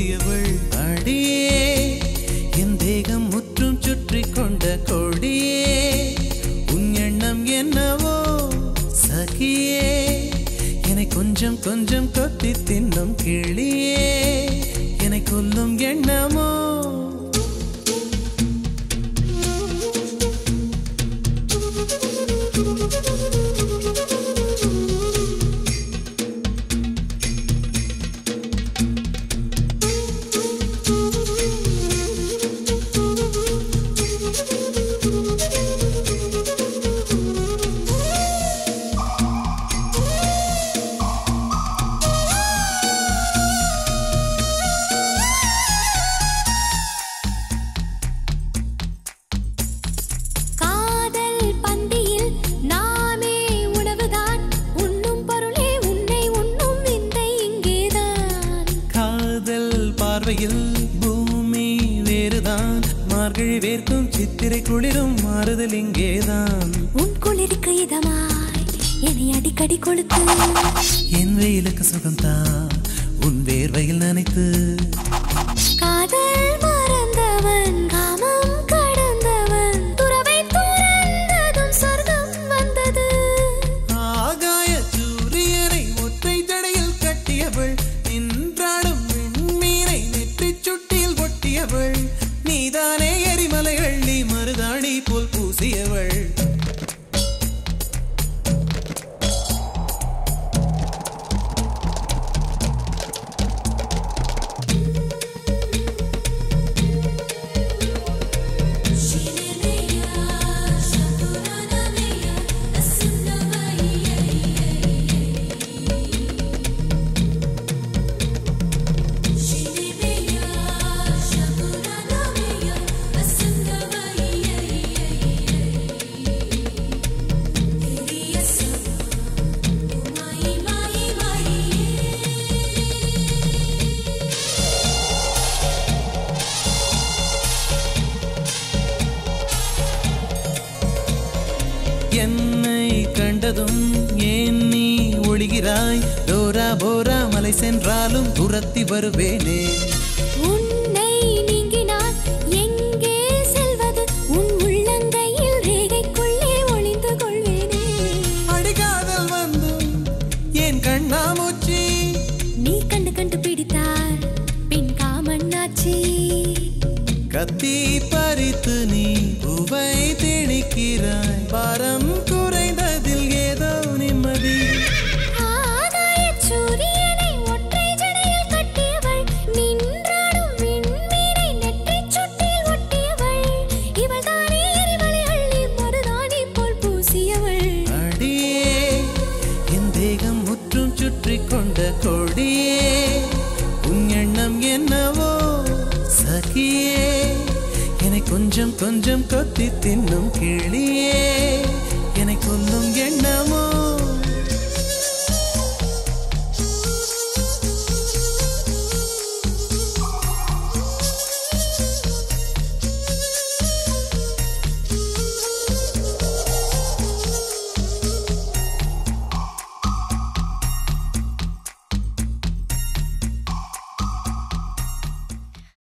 பூசியவள் அடியே என் தேகம் முற்றும் சுற்றி கொண்ட கொடியே உன் எண்ணம் என்னவோ சகியே என்னை கொஞ்சம் கொஞ்சம் கொத்தி தின்னும் கிளியே என்னை கொல்லும் எண்ணமோ காதல் பந்தியில் நாமே உணவுதான் உண்ணும் பொருளே உன்னை உண்ணும் விந்தை இங்கேதான் காதல் பார்வையில் பூமி வேறுதான் மார்கழி வேர்க்கும் சித்திரை குளிரும் மாறுதல் இங்கேதான் உன் குளிருக்கு இதமாய் என்னை அடிக்கடி கொளுத்து என் வெயிலுக்கு சுகம்தான் உன் வேர்வையில் நனைத்து காதல் மறந்தவன் காமம் கடந்தவன் துறவை துறந்ததும் சொர்க்கம் வந்தது ஆகாய சூரியனை ஒற்றை ஜடையில் கட்டியவள் நின்றாடும் விண்மீனை நெற்றிச் சுட்டியில் ஒட்டியவள் நீதானே எரிமலை அள்ளி மருதாணி போல் பூசியவள் என்னை கண்டதும் ஏன் நீ ஒளிகிறாய் டோரா போரா மலை சென்றாலும் துரத்தி வருவேனே உன்னை நீங்கினால் எங்கே செல்வது உன் உள்ளங்கையில் ரேகைக்குள்ளே ஒளிந்து கொள்வேனே அடிகாதல் வந்தும் என் கண்ணாமூச்சி நீ கண்டு கண்டு பிடித்தார் பின் காமண்ணாச்சி கத்தி பறித்து நீ பூவை திணிக்கிறாய் பாரம் குறைந்ததில் ஏதோ நிம்மதி ஆகாயச் சூரியனை ஒற்றை ஜடையில் கட்டியவள் நின்றாடும் விண்மீனை நெற்றிச் சுட்டில் ஒட்டியவள் இவள் தானே எரிமலை அள்ளி மருதாணி போல் பூசியவள் அடியே என் தேகம் முற்றும் சுற்றி கொண்ட கொடியே உன் எண்ணம் என்னவோ சகியே என்னை கொஞ்சம் கொஞ்சம் கொத்தி தின்னும் கிளியே என்னை கொல்லும் எண்ணமோ